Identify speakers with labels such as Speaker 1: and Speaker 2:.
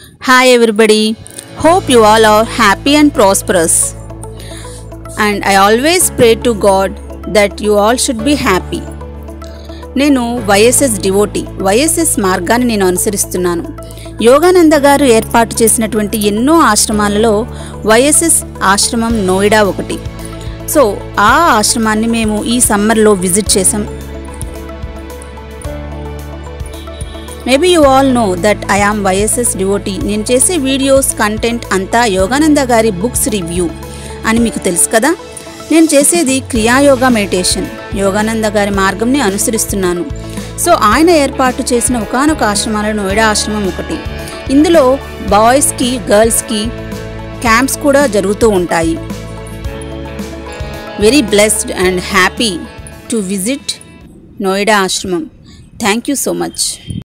Speaker 1: Hi everybody. Hope you all are happy and prosperous. And I always pray to God that you all should be happy. నేను YSS devotee YSS మార్గాన్ని నేను అనుసరిస్తున్నాను యోగానంద గారు ఏర్పాటు చేసినటువంటి ఎన్నో ఆశ్రమాలలో వైఎస్ఎస్ ఆశ్రమం నోయిడా ఒకటి సో ఆ ఆశ్రమాన్ని మేము ఈ సమ్మర్లో విజిట్ చేసాం maybe you all know that I am YSS devotee నేను చేసే వీడియోస్ కంటెంట్ అంతా యోగానంద గారి బుక్స్ రివ్యూ అని మీకు తెలుసు కదా నేను చేసేది క్రియాయోగా మెడిటేషన్ యోగానంద గారి మార్గంని అనుసరిస్తున్నాను సో ఆయన ఏర్పాటు చేసిన ఒకనొక ఆశ్రమాల నోయిడా ఆశ్రమం ఒకటి ఇందులో బాయ్స్కి గర్ల్స్కి క్యాంప్స్ కూడా జరుగుతూ ఉంటాయి very blessed and happy to visit Noida ఆశ్రమం థ్యాంక్ యూ సో మచ్